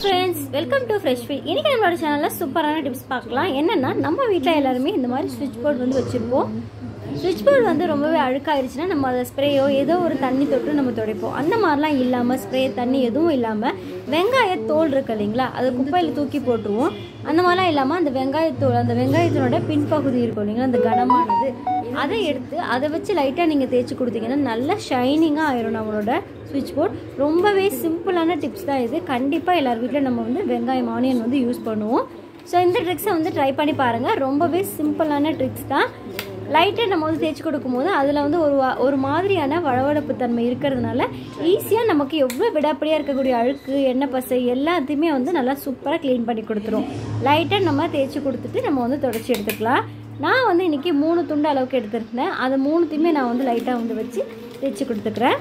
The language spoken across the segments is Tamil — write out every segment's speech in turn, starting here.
friends welcome to fresh feel இன்னைக்கு நம்மளோட சேனலில் சூப்பரான டிப்ஸ் பார்க்கலாம் என்னென்னா நம்ம வீட்டில் எல்லாருமே இந்த மாதிரி சுவிட்ச் போர்டு வந்து வச்சுருப்போம் சுவிட்ச் போர்டு வந்து ரொம்பவே அழுக்காயிருச்சுன்னா நம்ம அதை ஸ்ப்ரேயோ ஏதோ ஒரு தண்ணி தொட்டு நம்ம துடைப்போம் அந்த மாதிரிலாம் இல்லாமல் ஸ்ப்ரே தண்ணி எதுவும் இல்லாமல் வெங்காய தோல் இருக்கு இல்லைங்களா அதை குப்பையில் தூக்கி போட்டுருவோம் அந்த மாதிரிலாம் இல்லாமல் அந்த வெங்காயத்தோல் அந்த வெங்காயத்தினோட பின்பகுதி இருக்கும் இல்லைங்களா அந்த கனமானது அதை எடுத்து அதை வச்சு லைட்டாக நீங்கள் தேய்ச்சி கொடுத்தீங்கன்னா நல்லா ஷைனிங்காக ஆயிரும் நம்மளோட சுவிட்ச் போர்ட் ரொம்பவே சிம்பிளான டிப்ஸ் தான் இது கண்டிப்பாக எல்லார் வீட்டில் நம்ம வந்து வெங்காயம் ஆனியன் வந்து யூஸ் பண்ணுவோம் ஸோ இந்த ட்ரிக்ஸை வந்து ட்ரை பண்ணி பாருங்கள் ரொம்பவே சிம்பிளான ட்ரிக்ஸ் தான் லைட்டாக நம்ம வந்து தேய்ச்சி கொடுக்கும்போது அதில் வந்து ஒரு வா- ஒரு மாதிரியான வளவளப்பு தன்மை இருக்கிறதுனால ஈஸியாக நமக்கு எவ்வளோ விடாப்படியாக இருக்கக்கூடிய அழுக்கு எண்ணெய் பசை எல்லாத்தையுமே வந்து நல்லா சூப்பராக க்ளீன் பண்ணி கொடுத்துரும் லைட்டாக நம்ம தேய்ச்சி கொடுத்துட்டு நம்ம வந்து தொடச்சி எடுத்துக்கலாம் நான் வந்து இன்றைக்கி மூணு துண்டு அளவுக்கு எடுத்துருந்தேன் அது மூணுத்தையுமே நான் வந்து லைட்டாக வந்து வச்சு தேய்ச்சி கொடுத்துக்கிறேன்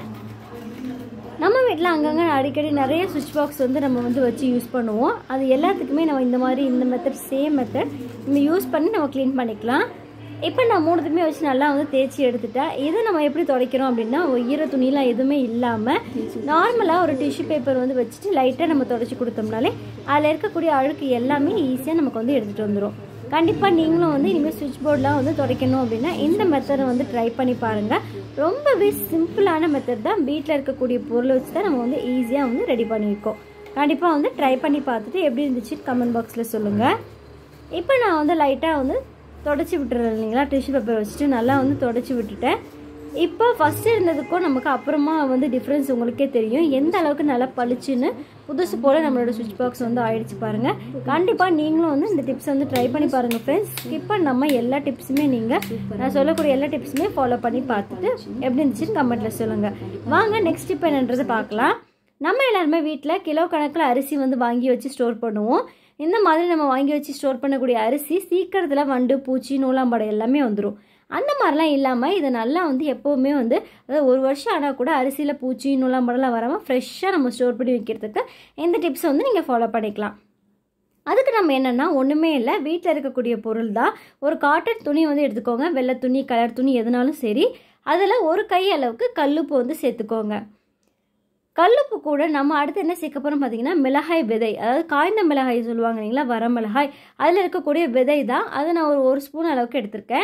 நம்ம வீட்டில் அங்கங்கே அடிக்கடி நிறைய சுவிட்ச் பாக்ஸ் வந்து நம்ம வந்து வச்சு யூஸ் பண்ணுவோம் அது எல்லாத்துக்குமே நம்ம இந்த மாதிரி இந்த மெத்தட் சேம் மெத்தட் நம்ம யூஸ் பண்ணி நம்ம க்ளீன் பண்ணிக்கலாம் இப்போ நான் மூணுத்துமே வச்சு நல்லா வந்து தேய்ச்சி எடுத்துட்டேன் இது நம்ம எப்படி துடைக்கிறோம் அப்படின்னா ஒரு ஈர துணிலாம் எதுவுமே இல்லாமல் நார்மலாக ஒரு டிஷ்யூ பேப்பர் வந்து வச்சுட்டு லைட்டாக நம்ம தொடச்சி கொடுத்தோம்னாலே அதில் இருக்கக்கூடிய அழுக்கு எல்லாமே ஈஸியாக நமக்கு வந்து எடுத்துகிட்டு வந்துடும் கண்டிப்பாக நீங்களும் வந்து இனிமேல் சுவிட்ச் போர்டெலாம் வந்து துடைக்கணும் அப்படின்னா இந்த மெத்தடை வந்து ட்ரை பண்ணி பாருங்கள் ரொம்பவே சிம்பிளான மெத்தட் தான் வீட்டில் இருக்கக்கூடிய பொருளை வச்சு தான் நம்ம வந்து ஈஸியாக வந்து ரெடி பண்ணியிருக்கோம் கண்டிப்பாக வந்து ட்ரை பண்ணி பார்த்துட்டு எப்படி இருந்துச்சு கமெண்ட் பாக்ஸில் சொல்லுங்கள் இப்போ நான் வந்து லைட்டாக வந்து தொடச்சி விட்டுறேன் இல்லைங்களா டிஷ்யூ பேப்பர் வச்சுட்டு நல்லா வந்து தொடச்சி விட்டுட்டேன் இப்போ ஃபஸ்ட்டு இருந்ததுக்கும் நமக்கு அப்புறமா வந்து டிஃப்ரென்ஸ் உங்களுக்கே தெரியும் எந்த அளவுக்கு நல்லா பளிச்சுன்னு புதுசு போல் நம்மளோட சுவிட்ச் பாக்ஸ் வந்து ஆயிடுச்சு பாருங்கள் கண்டிப்பாக நீங்களும் வந்து இந்த டிப்ஸ் வந்து ட்ரை பண்ணி பாருங்கள் ஃப்ரெண்ட்ஸ் இப்போ நம்ம எல்லா டிப்ஸுமே நீங்கள் நான் சொல்லக்கூடிய எல்லா டிப்ஸுமே ஃபாலோ பண்ணி பார்த்துட்டு எப்படி இருந்துச்சுன்னு கமெண்ட்டில் சொல்லுங்கள் வாங்க நெக்ஸ்ட் டிப் என்னன்றதை பார்க்கலாம் நம்ம எல்லாருமே வீட்டில் கிலோ கணக்கில் அரிசி வந்து வாங்கி வச்சு ஸ்டோர் பண்ணுவோம் இந்த மாதிரி நம்ம வாங்கி வச்சு ஸ்டோர் பண்ணக்கூடிய அரிசி சீக்கிரத்தில் வண்டு பூச்சி நூலாம்படை எல்லாமே வந்துடும் அந்த மாதிரிலாம் இல்லாமல் இது நல்லா வந்து எப்போவுமே வந்து அதாவது ஒரு வருஷம் ஆனால் கூட அரிசியில் பூச்சி நூலாம்படம்லாம் வராமல் ஃப்ரெஷ்ஷாக நம்ம ஸ்டோர் பண்ணி வைக்கிறதுக்கு இந்த டிப்ஸை வந்து நீங்கள் ஃபாலோ பண்ணிக்கலாம் அதுக்கு நம்ம என்னென்னா ஒன்றுமே இல்லை வீட்டில் இருக்கக்கூடிய பொருள் தான் ஒரு காட்டன் துணி வந்து எடுத்துக்கோங்க வெள்ளை துணி கலர் துணி எதுனாலும் சரி அதில் ஒரு கை அளவுக்கு கல்லுப்பு வந்து சேர்த்துக்கோங்க கல்லுப்பு கூட நம்ம அடுத்து என்ன சேர்க்க போகிறோம் பார்த்தீங்கன்னா மிளகாய் விதை அதாவது காய்ந்த மிளகாய் சொல்லுவாங்க இல்லைங்களா வர மிளகாய் அதில் இருக்கக்கூடிய விதை தான் அதை நான் ஒரு ஒரு ஸ்பூன் அளவுக்கு எடுத்திருக்கேன்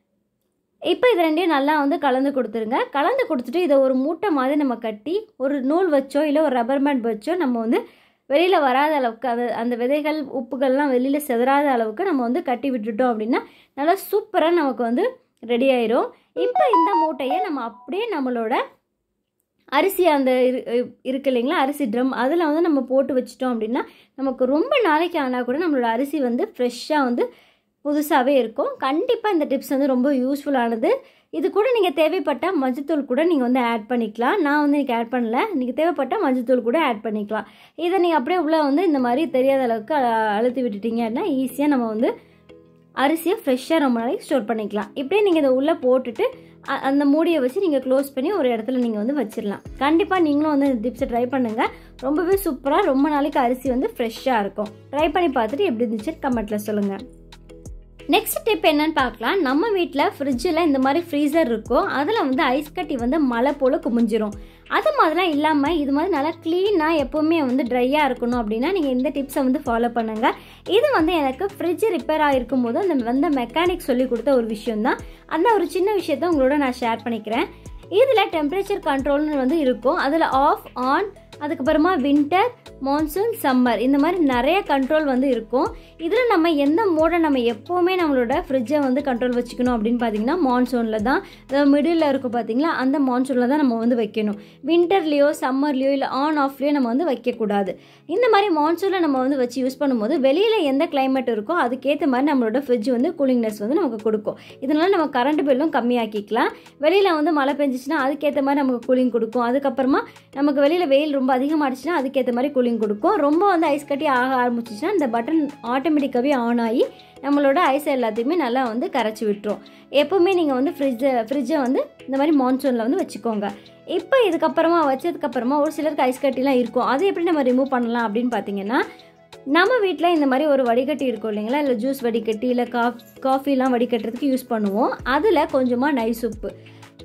இப்போ இது ரெண்டையும் நல்லா வந்து கலந்து கொடுத்துருங்க கலந்து கொடுத்துட்டு இதை ஒரு மூட்டை மாதிரி நம்ம கட்டி ஒரு நூல் வச்சோ இல்லை ஒரு ரப்பர் பேண்ட் வச்சோ நம்ம வந்து வெளியில் வராத அளவுக்கு அது அந்த விதைகள் உப்புகள்லாம் வெளியில் செதறாத அளவுக்கு நம்ம வந்து கட்டி விட்டுட்டோம் அப்படின்னா நல்லா சூப்பராக நமக்கு வந்து ரெடி ஆயிரும் இப்போ இந்த மூட்டையை நம்ம அப்படியே நம்மளோட அரிசி அந்த இரு இருக்கு இல்லைங்களா அரிசி ட்ரம் அதில் வந்து நம்ம போட்டு வச்சிட்டோம் அப்படின்னா நமக்கு ரொம்ப நாளைக்கு ஆனால் கூட நம்மளோட அரிசி வந்து ஃப்ரெஷ்ஷாக வந்து புதுசாகவே இருக்கும் கண்டிப்பாக இந்த டிப்ஸ் வந்து ரொம்ப யூஸ்ஃபுல்லானது இது கூட நீங்கள் தேவைப்பட்ட மஞ்சத்தூள் கூட நீங்கள் வந்து ஆட் பண்ணிக்கலாம் நான் வந்து இன்றைக்கி ஆட் பண்ணல நீங்கள் தேவைப்பட்ட மஞ்சத்தூள் கூட ஆட் பண்ணிக்கலாம் இதை நீங்கள் அப்படியே உள்ளே வந்து இந்த மாதிரி தெரியாத அளவுக்கு அ- அழுத்தி விட்டுட்டீங்கன்னா ஈஸியாக நம்ம வந்து அரிசியை ஃப்ரெஷ்ஷாக ரொம்ப நாளைக்கு ஸ்டோர் பண்ணிக்கலாம் இப்படியே நீங்கள் இதை உள்ளே போட்டுட்டு அ- அந்த மூடியை வச்சு நீங்கள் க்ளோஸ் பண்ணி ஒரு இடத்துல நீங்கள் வந்து வச்சிடலாம் கண்டிப்பாக நீங்களும் வந்து இந்த டிப்ஸை ட்ரை பண்ணுங்கள் ரொம்பவே சூப்பராக ரொம்ப நாளைக்கு அரிசி வந்து ஃப்ரெஷ்ஷாக இருக்கும் ட்ரை பண்ணி பார்த்துட்டு எப்படி இருந்துச்சு கமெண்ட்டில் சொல்லுங்கள் நெக்ஸ்ட் டிப் என்னன்னு பார்க்கலாம் நம்ம வீட்டில் ஃப்ரிட்ஜில் இந்த மாதிரி ஃப்ரீசர் இருக்கும் அதில் வந்து ஐஸ் கட்டி வந்து மழை போல் குமிஞ்சிரும் அது மாதிரிலாம் இல்லாமல் இது மாதிரி நல்லா க்ளீனாக எப்போவுமே வந்து ட்ரையாக இருக்கணும் அப்படின்னா நீங்கள் இந்த டிப்ஸை வந்து ஃபாலோ பண்ணுங்கள் இது வந்து எனக்கு ஃப்ரிட்ஜ் ரிப்பேர் ஆகிருக்கும் போது அந்த வந்த மெக்கானிக் சொல்லி கொடுத்த ஒரு விஷயம் தான் அந்த ஒரு சின்ன விஷயத்த உங்களோட நான் ஷேர் பண்ணிக்கிறேன் இதில் டெம்பரேச்சர் கண்ட்ரோல்னு வந்து இருக்கும் அதில் ஆஃப் ஆன் அதுக்கப்புறமா வின்டர் மான்சூன் சம்மர் இந்த மாதிரி நிறைய கண்ட்ரோல் வந்து இருக்கும் இதில் நம்ம எந்த மோடை நம்ம எப்போவுமே நம்மளோட ஃப்ரிட்ஜை வந்து கண்ட்ரோல் வச்சுக்கணும் அப்படின்னு பார்த்தீங்கன்னா மான்சூனில் தான் அதாவது மிடில் இருக்கும் பார்த்தீங்களா அந்த மான்சூனில் தான் நம்ம வந்து வைக்கணும் வின்டர்லேயோ சம்மர்லேயோ இல்லை ஆன் ஆஃப்லேயோ நம்ம வந்து வைக்கக்கூடாது இந்த மாதிரி மான்சூனில் நம்ம வந்து வச்சு யூஸ் பண்ணும்போது வெளியில் எந்த climate இருக்கோ அதுக்கேற்ற மாதிரி நம்மளோட ஃப்ரிட்ஜ் வந்து கூலிங்னஸ் வந்து நமக்கு கொடுக்கும் இதனால நம்ம கரண்ட் பில்லும் கம்மியாக்கிக்கலாம் வெளியில் வந்து மழை பெஞ்சிச்சுன்னா அதுக்கேற்ற மாதிரி நமக்கு கூலிங் கொடுக்கும் அதுக்கப்புறமா நமக்கு வெளியில் வெயில் ரொம்ப அதிகமாகிடுச்சுன்னா அதுக்கேற்ற மாதிரி கூலிங் கொடுக்கும் ரொம்ப வந்து ஐஸ் கட்டி ஆக ஆரம்பிச்சிச்சுன்னா இந்த பட்டன் ஆட்டோமேட்டிக்காகவே ஆன் ஆகி நம்மளோட ஐஸ் எல்லாத்தையுமே நல்லா வந்து கரைச்சி விட்டுரும் எப்போவுமே நீங்கள் வந்து ஃப்ரிட்ஜை ஃப்ரிட்ஜை வந்து இந்த மாதிரி மான்சூனில் வந்து வச்சுக்கோங்க இப்போ இதுக்கப்புறமா வச்சதுக்கப்புறமா ஒரு சிலருக்கு ஐஸ் கட்டிலாம் இருக்கும் அதை எப்படி நம்ம ரிமூவ் பண்ணலாம் அப்படின்னு பார்த்தீங்கன்னா நம்ம வீட்டில் இந்த மாதிரி ஒரு வடிகட்டி இருக்கும் இல்லைங்களா இல்லை ஜூஸ் வடிகட்டி இல்லை காஃப் காஃபிலாம் வடிகட்டுறதுக்கு யூஸ் பண்ணுவோம் அதில் கொஞ்சமாக நைஸ் உப்பு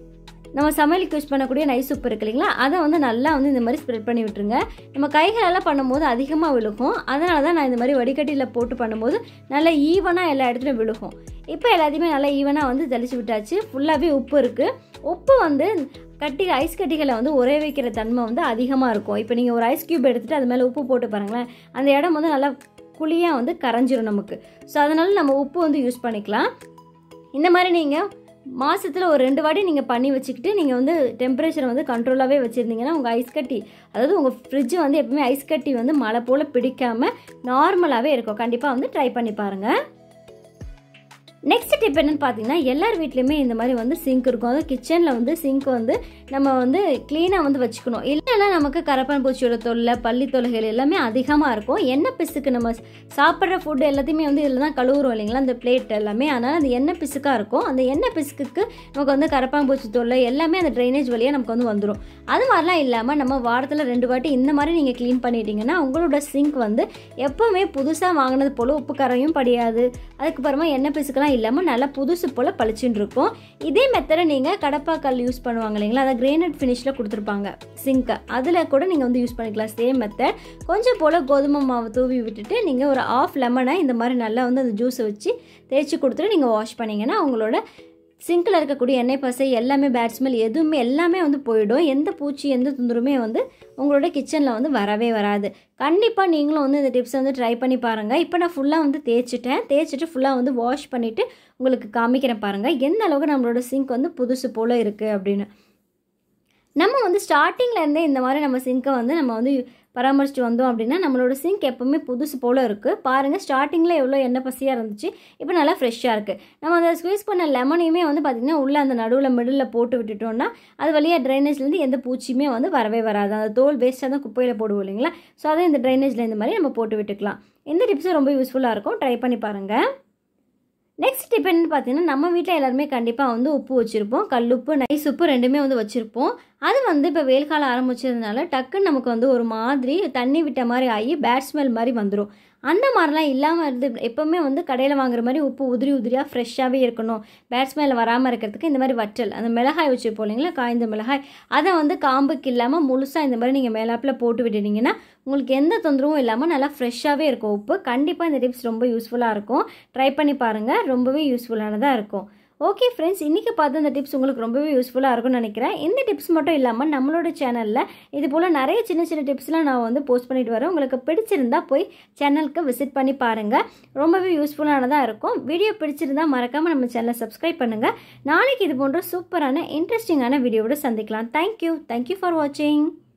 நம்ம சமையலுக்கு யூஸ் பண்ணக்கூடிய நைஸ் உப்பு இருக்கு இல்லைங்களா அதை வந்து நல்லா வந்து இந்த மாதிரி ஸ்ப்ரெட் பண்ணி விட்டுருங்க நம்ம கைகளெல்லாம் பண்ணும்போது அதிகமாக விழுகும் அதனால தான் நான் இந்த மாதிரி வடிகட்டியில் போட்டு பண்ணும்போது நல்லா ஈவனாக எல்லா இடத்துலையும் விழுகும் இப்போ எல்லாத்தையுமே நல்லா ஈவனாக வந்து தெளிச்சு விட்டாச்சு ஃபுல்லாகவே உப்பு இருக்குது உப்பு வந்து கட்டி ஐஸ் கட்டிகளை வந்து உரைய வைக்கிற தன்மை வந்து அதிகமாக இருக்கும் இப்போ நீங்கள் ஒரு ஐஸ் க்யூப் எடுத்துகிட்டு அது மேலே உப்பு போட்டு பாருங்களேன் அந்த இடம் வந்து நல்லா குழியாக வந்து கரைஞ்சிரும் நமக்கு ஸோ அதனால நம்ம உப்பு வந்து யூஸ் பண்ணிக்கலாம் இந்த மாதிரி நீங்கள் மாதத்தில் ஒரு ரெண்டு வாட்டி நீங்கள் பண்ணி வச்சுக்கிட்டு நீங்கள் வந்து டெம்பரேச்சரை வந்து கண்ட்ரோலாகவே வச்சுருந்தீங்கன்னா உங்கள் ஐஸ் கட்டி அதாவது உங்கள் ஃப்ரிட்ஜு வந்து எப்பவுமே ஐஸ் கட்டி வந்து மழை போல் பிடிக்காமல் நார்மலாகவே இருக்கும் கண்டிப்பாக வந்து ட்ரை பண்ணி பாருங்கள் நெக்ஸ்ட் டிப் என்னன்னு பார்த்தீங்கன்னா எல்லார் வீட்லேயுமே இந்த மாதிரி வந்து சிங்க் இருக்கும் அதாவது கிச்சனில் வந்து சிங்க் வந்து நம்ம வந்து க்ளீனாக வந்து வச்சுக்கணும் இல்லைன்னா நமக்கு கரப்பான் பூச்சியோட தொல்லை பள்ளி தொல்லைகள் எல்லாமே அதிகமாக இருக்கும் எண்ணெய் பிசுக்கு நம்ம சாப்பிட்ற ஃபுட்டு எல்லாத்தையுமே வந்து இதில் தான் கழுவுறோம் இல்லைங்களா அந்த பிளேட் எல்லாமே அதனால் அந்த எண்ணெய் பிசுக்காக இருக்கும் அந்த எண்ணெய் பிசுக்குக்கு நமக்கு வந்து கரப்பான் பூச்சி தொல்லை எல்லாமே அந்த ட்ரைனேஜ் வழியாக நமக்கு வந்து வந்துடும் அது மாதிரிலாம் இல்லாமல் நம்ம வாரத்தில் ரெண்டு வாட்டி இந்த மாதிரி நீங்கள் க்ளீன் பண்ணிட்டீங்கன்னா உங்களோட சிங்க் வந்து எப்போவுமே புதுசாக வாங்கினது போல் உப்பு கரையும் படியாது அதுக்கப்புறமா எண்ணெய் பிசுக்கெல்லாம் இல்லாமல் நல்லா புதுசு போல் பளிச்சுன்னு இருக்கும் இதே மெத்தடை நீங்கள் கடப்பாக்கல் யூஸ் பண்ணுவாங்க இல்லைங்களா அதை கிரேனைட் ஃபினிஷில் கொடுத்துருப்பாங்க சிங்க்கை அதில் கூட நீங்கள் வந்து யூஸ் பண்ணிக்கலாம் சேம் மெத்தட் கொஞ்சம் போல் கோதுமை மாவு தூவி விட்டுட்டு நீங்கள் ஒரு ஆஃப் லெமனை இந்த மாதிரி நல்லா வந்து அந்த ஜூஸை வச்சு தேய்ச்சி கொடுத்துட்டு நீங்கள் வாஷ் பண்ணிங்கன்னா உங்களோட சிங்கில் இருக்கக்கூடிய எண்ணெய் பசை எல்லாமே பேட் ஸ்மெல் எதுவுமே எல்லாமே வந்து போயிடும் எந்த பூச்சி எந்த துந்துருமே வந்து உங்களோட கிச்சனில் வந்து வரவே வராது கண்டிப்பாக நீங்களும் வந்து இந்த டிப்ஸை வந்து ட்ரை பண்ணி பாருங்கள் இப்போ நான் ஃபுல்லாக வந்து தேய்ச்சிட்டேன் தேய்ச்சிட்டு ஃபுல்லாக வந்து வாஷ் பண்ணிவிட்டு உங்களுக்கு காமிக்கிறேன் பாருங்கள் எந்த அளவுக்கு நம்மளோட சிங்க் வந்து புதுசு போல் இருக்குது அப்படின்னு நம்ம வந்து ஸ்டார்டிங்லேருந்தே இந்த மாதிரி நம்ம சிங்க்கை வந்து நம்ம வந்து பராமரிச்சுட்டு வந்தோம் அப்படின்னா நம்மளோட சிங்க் எப்போவுமே புதுசு போல் இருக்குது பாருங்கள் ஸ்டார்டிங்கில் எவ்வளோ எண்ணெய் பசியாக இருந்துச்சு இப்போ நல்லா ஃப்ரெஷ்ஷாக இருக்குது நம்ம அந்த ஸ்குவீஸ் பண்ண லெமனையுமே வந்து பார்த்திங்கன்னா உள்ளே அந்த நடுவில் மிடில் போட்டு விட்டுட்டோம்னா அது வழியாக ட்ரைனேஜ்லேருந்து எந்த பூச்சியுமே வந்து வரவே வராது அந்த தோல் வேஸ்ட்டாக தான் குப்பையில் போடுவோம் இல்லைங்களா ஸோ அதை இந்த ட்ரைனேஜில் இந்த மாதிரி நம்ம போட்டு விட்டுக்கலாம் இந்த டிப்ஸும் ரொம்ப யூஸ்ஃபுல்லாக இருக்கும் ட்ரை பண்ணி பாருங்கள் நெக்ஸ்ட் டிப் என்னன்னு பார்த்தீங்கன்னா நம்ம வீட்டில் எல்லாருமே கண்டிப்பாக வந்து உப்பு வச்சுருப்போம் கல்லுப்பு நைஸ் உப்பு ரெண்டுமே வந்து வச்சுருப்போம் அது வந்து இப்போ வெயில் காலம் ஆரம்பிச்சதுனால டக்குன்னு நமக்கு வந்து ஒரு மாதிரி தண்ணி விட்ட மாதிரி ஆகி பேட் ஸ்மெல் மாதிரி வந்துடும் அந்த மாதிரிலாம் இல்லாமல் இருந்து எப்போவுமே வந்து கடையில் வாங்குற மாதிரி உப்பு உதிரி உதிரியாக ஃப்ரெஷ்ஷாகவே இருக்கணும் பேட் ஸ்மெல் வராமல் இருக்கிறதுக்கு இந்த மாதிரி வற்றல் அந்த மிளகாய் வச்சுருப்போம் இல்லைங்களா காய்ந்த மிளகாய் அதை வந்து காம்புக்கு இல்லாமல் முழுசாக இந்த மாதிரி நீங்கள் மேலாப்பில் போட்டு விட்டுட்டீங்கன்னா உங்களுக்கு எந்த தொந்தரவும் இல்லாமல் நல்லா ஃப்ரெஷ்ஷாகவே இருக்கும் உப்பு கண்டிப்பாக இந்த டிப்ஸ் ரொம்ப யூஸ்ஃபுல்லாக இருக்கும் ட்ரை பண்ணி பாருங்கள் ரொம்பவே யூஸ்ஃபுல்லானதாக இருக்கும் ஓகே ஃப்ரெண்ட்ஸ் இன்றைக்கி பார்த்து இந்த டிப்ஸ் உங்களுக்கு ரொம்பவே யூஸ்ஃபுல்லாக இருக்கும்னு நினைக்கிறேன் இந்த டிப்ஸ் மட்டும் இல்லாமல் நம்மளோட சேனலில் இது போல் நிறைய சின்ன சின்ன டிப்ஸ்லாம் நான் வந்து போஸ்ட் பண்ணிட்டு வரேன் உங்களுக்கு பிடிச்சிருந்தா போய் சேனலுக்கு விசிட் பண்ணி பாருங்கள் ரொம்பவே யூஸ்ஃபுல்லானதாக இருக்கும் வீடியோ பிடிச்சிருந்தா மறக்காமல் நம்ம சேனலை சப்ஸ்கிரைப் பண்ணுங்கள் நாளைக்கு இது போன்ற சூப்பரான இன்ட்ரெஸ்டிங்கான வீடியோவோட சந்திக்கலாம் தேங்க்யூ தேங்க்யூ ஃபார் வாட்சிங்